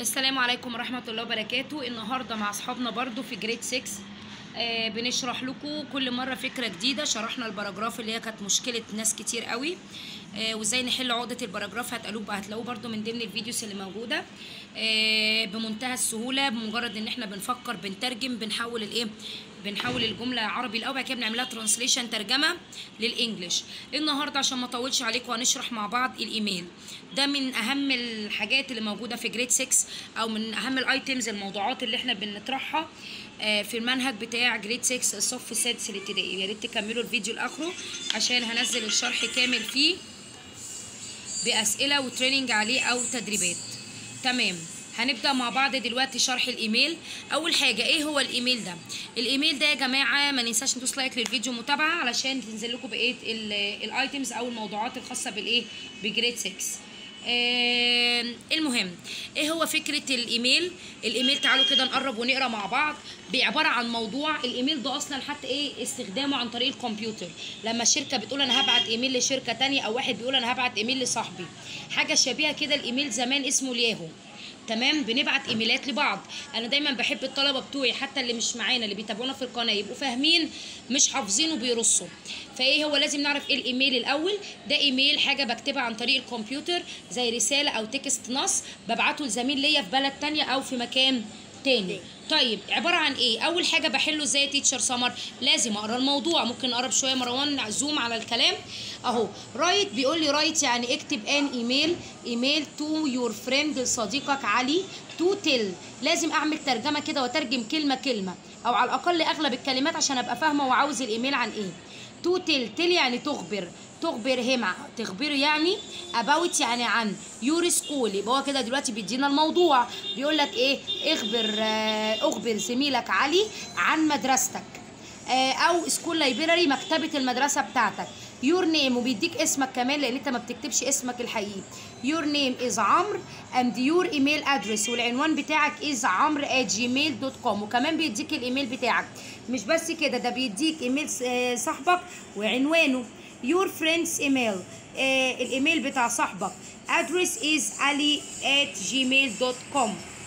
السلام عليكم ورحمة الله وبركاته النهاردة مع أصحابنا برضو في جريد 6 آه بنشرح لكم كل مرة فكرة جديدة شرحنا الباراجراف اللي هي كانت مشكلة ناس كتير قوي آه وازاي نحل عقدة الباراجراف هتقلوه هتلاقوه برضو من ضمن الفيديوز اللي موجودة آه بمنتهى السهولة بمجرد ان احنا بنفكر بنترجم بنحول الايه بنحول الجملة عربي الأول بعد كده بنعملها ترانسليشن ترجمة للإنجليش النهاردة عشان ما أطولش عليكم هنشرح مع بعض الإيميل ده من أهم الحاجات اللي موجودة في جريد 6 أو من أهم الأيتمز الموضوعات اللي احنا بنطرحها في المنهج بتاع جريد 6 الصف السادس الابتدائي يا ريت تكملوا الفيديو لآخره عشان هنزل الشرح كامل فيه بأسئلة وتريننج عليه أو تدريبات تمام هنبدا مع بعض دلوقتي شرح الايميل اول حاجه ايه هو الايميل ده الايميل ده يا جماعه ما ننساش ندوس لايك للفيديو متابعه علشان تنزل لكم بقيه الايتمز او الموضوعات الخاصه بالايه بجريد 6 آه المهم ايه هو فكره الايميل الايميل تعالوا كده نقرب ونقرا مع بعض بعباره عن موضوع الايميل ده اصلا حتى ايه استخدامه عن طريق الكمبيوتر لما الشركه بتقول انا هبعت ايميل لشركه تانية او واحد بيقول انا هبعت ايميل لصاحبي حاجه شبيهه كده الايميل زمان اسمه الياهو تمام بنبعت ايميلات لبعض انا دايما بحب الطلبه بتوعي حتى اللي مش معانا اللي بيتابعونا في القناه يبقوا فاهمين مش حافظين وبيرصوا فايه هو لازم نعرف ايه الايميل الاول ده ايميل حاجه بكتبها عن طريق الكمبيوتر زي رساله او تكست نص ببعته لزميل ليا في بلد تانية او في مكان تاني طيب عباره عن ايه اول حاجه بحله ازاي تيتشر سمر لازم اقرا الموضوع ممكن نقرب شويه مروان زوم على الكلام اهو رايت بيقول لي رايت يعني اكتب ان ايميل ايميل تو يور فريند لصديقك علي تو تيل لازم اعمل ترجمه كده واترجم كلمه كلمه او على الاقل اغلب الكلمات عشان ابقى فاهمه وعاوز الايميل عن ايه تو تيل تيل يعني تخبر تخبر هم تخبره يعني about يعني عن يور سكول يبقى هو كده دلوقتي بيدينا الموضوع بيقول لك ايه اخبر آه اخبر زميلك علي عن مدرستك آه او سكول لايبراري مكتبه المدرسه بتاعتك يور نيم وبيديك اسمك كمان لان انت ما بتكتبش اسمك الحقيقي يور نيم از عمرو اند يور ايميل ادرس والعنوان بتاعك از عمرو جيميل دوت كوم وكمان بيديك الايميل بتاعك مش بس كده ده بيديك ايميل صاحبك وعنوانه your friend's email آه الايميل بتاع صاحبك address is ali at gmail.com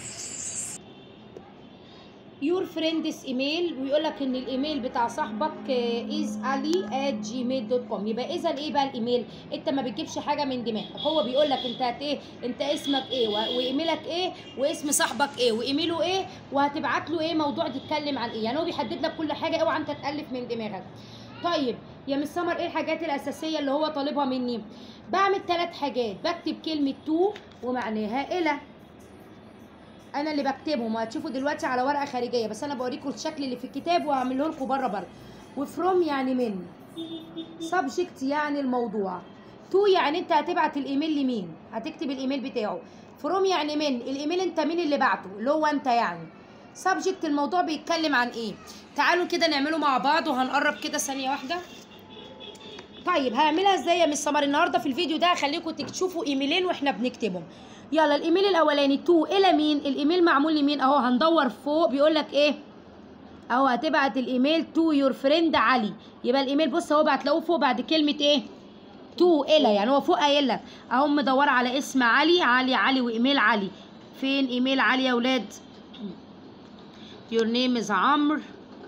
your friend's email ويقول لك ان الايميل بتاع صاحبك is ali at gmail.com يبقى اذا ايه بقى الايميل انت ما بتجيبش حاجه من دماغك هو بيقول لك انت هت ايه انت اسمك ايه وايميلك ايه واسم صاحبك ايه وايميله ايه وهتبعت له ايه موضوع تتكلم عن ايه يعني هو بيحدد لك كل حاجه اوعى انت تالف من دماغك طيب يا مس سمر ايه الحاجات الاساسيه اللي هو طالبها مني بعمل ثلاث حاجات بكتب كلمه تو ومعناها الى انا اللي بكتبهم وهتشوفوا دلوقتي على ورقه خارجيه بس انا بوريكم الشكل اللي في الكتاب وهعمله لكم بره بره وفروم يعني من سبجكت يعني الموضوع تو يعني انت هتبعت الايميل لمين هتكتب الايميل بتاعه فروم يعني من الايميل انت مين اللي بعته اللي هو انت يعني سبجكت الموضوع بيتكلم عن ايه تعالوا كده نعمله مع بعض وهنقرب كده ثانيه واحده طيب هعملها ازاي يا مس سمر النهارده في الفيديو ده هخليكم تشوفوا ايميلين واحنا بنكتبهم يلا الايميل الاولاني تو الى مين الايميل معمول لمين اهو هندور فوق بيقول لك ايه اهو هتبعت الايميل تو يور فريند علي يبقى الايميل بص اهو هتلاقوه فوق بعد كلمه ايه تو الى يعني هو فوق قايل لك اهو مدوره على اسم علي علي علي وايميل علي فين ايميل علي يا اولاد your name is عمرو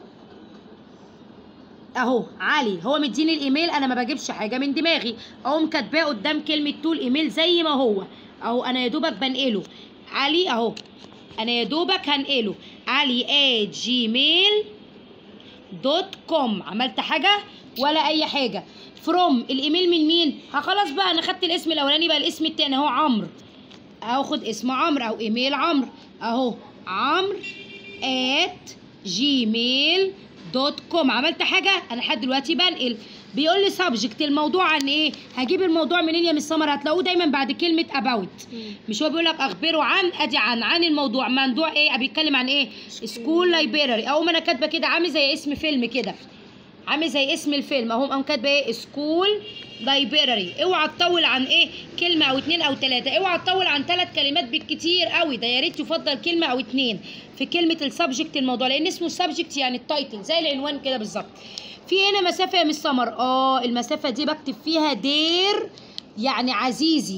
اهو علي هو مديني الايميل انا ما بجيبش حاجه من دماغي اقوم كاتباه قدام كلمه تو الايميل زي ما هو اهو انا يا دوبك بنقله علي اهو انا يا دوبك هنقله علي ات جيميل دوت كوم عملت حاجه ولا اي حاجه فروم الايميل من مين خلاص بقى انا خدت الاسم الاولاني بقى الاسم التاني اهو عمرو هاخد اسم عمرو او ايميل عمرو اهو عمرو at gmail دوت كوم عملت حاجه انا لحد دلوقتي بنقل بيقول لي سبجكت الموضوع عن ايه هجيب الموضوع منين يا مس سمر هتلاقوه دايما بعد كلمه اباوت مش هو بيقول لك اخبره عن ادي عن عن الموضوع موضوع ايه بيتكلم عن ايه سكول لايبراري اقوم انا كاتبه كده عامل زي اسم فيلم كده عامل زي اسم الفيلم اهو قام كاتبه ايه سكول لايبراري اوعى تطول عن ايه كلمه او اتنين او تلاته اوعى تطول عن ثلاث كلمات بالكتير قوي ده يا ريت يفضل كلمه او اتنين في كلمه السبجكت الموضوع لان اسمه سبجكت يعني التايتل زي العنوان كده بالظبط في هنا مسافه يا مس سمر اه المسافه دي بكتب فيها دير يعني عزيزي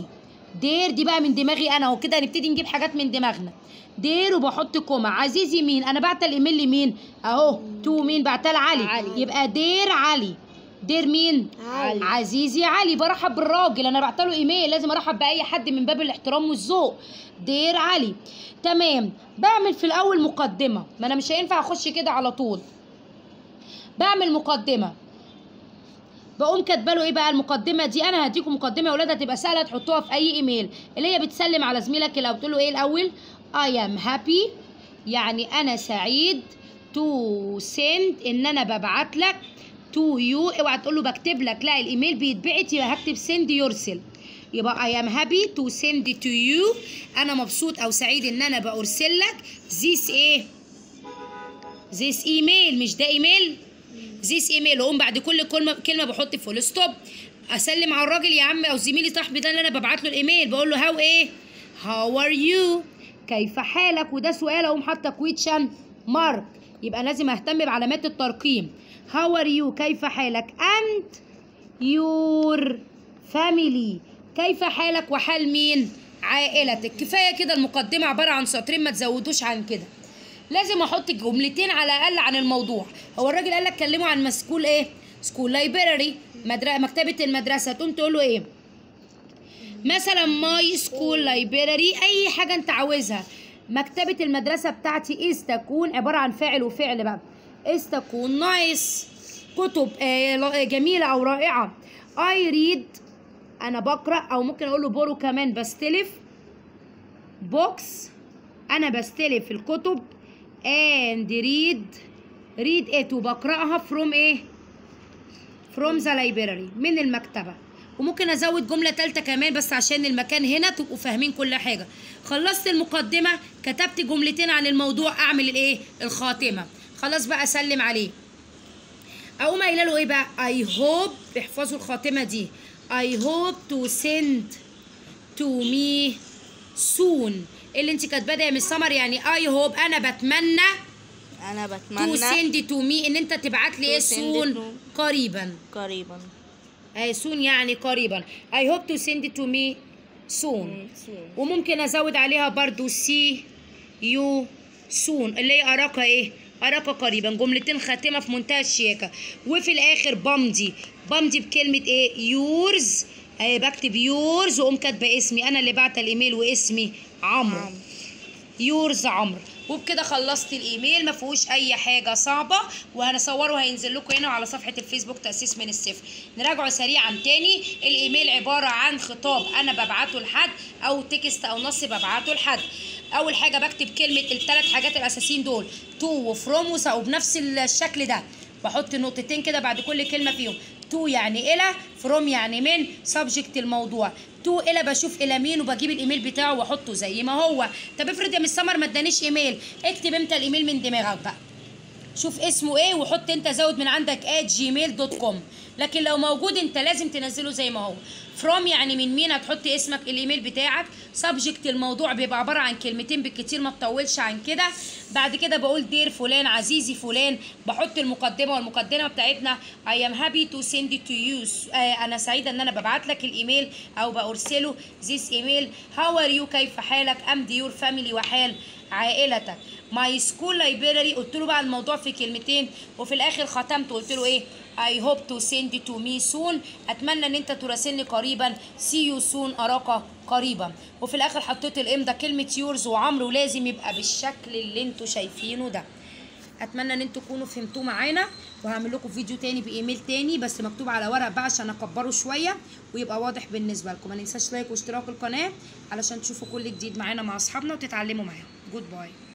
دير دي بقى من دماغي انا وكده هنبتدي نجيب حاجات من دماغنا دير وبحط كوما عزيزي مين انا بعت الايميل لمين اهو تو مين بعتها لعلي علي. يبقى دير علي دير مين علي. عزيزي علي برحب بالراجل انا بعت له ايميل لازم ارحب باي حد من باب الاحترام والذوق دير علي تمام بعمل في الاول مقدمه ما انا مش هينفع اخش كده على طول بعمل مقدمه بقوم كاتبه له ايه بقى المقدمه دي انا هديكم مقدمه يا ولاد هتبقى سهله تحطوها في اي ايميل اللي هي بتسلم على زميلك لو قلت له ايه الاول I am happy يعني انا سعيد to send ان انا ببعت لك to you اوعى تقول له بكتب لك لا الايميل بيتبعت يبقى هكتب send يرسل يبقى I am happy to send to you انا مبسوط او سعيد ان انا بارسل لك this ايه this email مش ده ايميل ذيس ايميل واقوم بعد كل كلمه كلمه بحط فول ستوب اسلم على الراجل يا عم او زميلي صاحبي ده اللي انا ببعت له الايميل بقول له هاو ايه هاو ار يو كيف حالك وده سؤال اقوم حاطه كويتشن مارك يبقى لازم اهتم بعلامات الترقيم هاو ار يو كيف حالك انت يور فاميلي كيف حالك وحال مين عائلتك كفايه كده المقدمه عباره عن سطرين ما تزودوش عن كده لازم احط جملتين على الاقل عن الموضوع هو الراجل قال لك كلمه عن مسكول ايه سكول لايبراري مدر... مكتبه المدرسه تقوم تقول له ايه مثلا ماي سكول لايبراري اي حاجه انت عاوزها مكتبه المدرسه بتاعتي از تكون عباره عن فاعل وفعل بقى از تكون نايس كتب آه ل- جميله او رائعه اي ريد انا بقرا او ممكن اقول له بورو كمان بستلف بوكس انا بستلف الكتب and read read it وبقراها from ايه from the library من المكتبة وممكن ازود جملة تالتة كمان بس عشان المكان هنا تبقوا فاهمين كل حاجة خلصت المقدمة كتبت جملتين عن الموضوع اعمل الايه الخاتمة خلاص بقى اسلم عليه اقوم قايله له ايه بقى I hope احفظوا الخاتمة دي I hope to send to me soon اللي انت كاتباه ده يا مس سمر يعني I hope انا بتمنى انا to بتمنى send to me ان انت تبعت لي ايه To send soon to- قريبا قريبا اي soon يعني قريبا I hope to send to me soon وممكن ازود عليها برضو سي يو سون اللي هي اراك ايه اراك قريبا جملتين خاتمه في منتهى الشياكه وفي الاخر بمضي بمضي بكلمه ايه يورز اهي بكتب يورز واقوم كاتبه اسمي انا اللي بعت الايميل واسمي عمرو عمرو. يورز عمرو وبكده خلصت الايميل ما فيهوش اي حاجه صعبه وهنصوره هينزل لكم هنا على صفحه الفيسبوك تاسيس من الصفر نراجعه سريعا تاني الايميل عباره عن خطاب انا ببعته لحد او تكست او نص ببعته لحد اول حاجه بكتب كلمه الثلاث حاجات الاساسيين دول تو وفروم وساو بنفس الشكل ده بحط نقطتين كده بعد كل كلمه فيهم تو يعني الى فروم يعني من سبجكت الموضوع تو الى بشوف الى مين وبجيب الايميل بتاعه واحطه زي ما هو طب افرض يا مس سمر ما ادانيش ايميل اكتب انت الايميل من دماغك بقى شوف اسمه ايه وحط انت زود من عندك at gmail دوت كوم لكن لو موجود انت لازم تنزله زي ما هو from يعني من مين هتحط اسمك الايميل بتاعك subject الموضوع بيبقى عباره عن كلمتين بالكتير ما تطولش عن كده بعد كده بقول دير فلان عزيزي فلان بحط المقدمه والمقدمه بتاعتنا I am happy to send it to you آه انا سعيده ان انا ببعت لك الايميل او بارسله this email how are you كيف حالك am your family وحال عائلتك ماي سكول لايبراري قلت له بقى الموضوع في كلمتين وفي الاخر ختمت قلت له ايه I hope to send to me soon اتمنى ان انت تراسلني قريبا see you soon اراك قريبا وفي الاخر حطيت الامضه كلمه يورز وعمرو لازم يبقى بالشكل اللي انتوا شايفينه ده اتمنى ان انتوا تكونوا فهمتوه معانا وهعمل لكم فيديو تاني بايميل تاني بس مكتوب على ورق بقى عشان اكبره شويه ويبقى واضح بالنسبه لكم ما ننساش لايك واشتراك القناه علشان تشوفوا كل جديد معانا مع اصحابنا وتتعلموا معاهم جود باي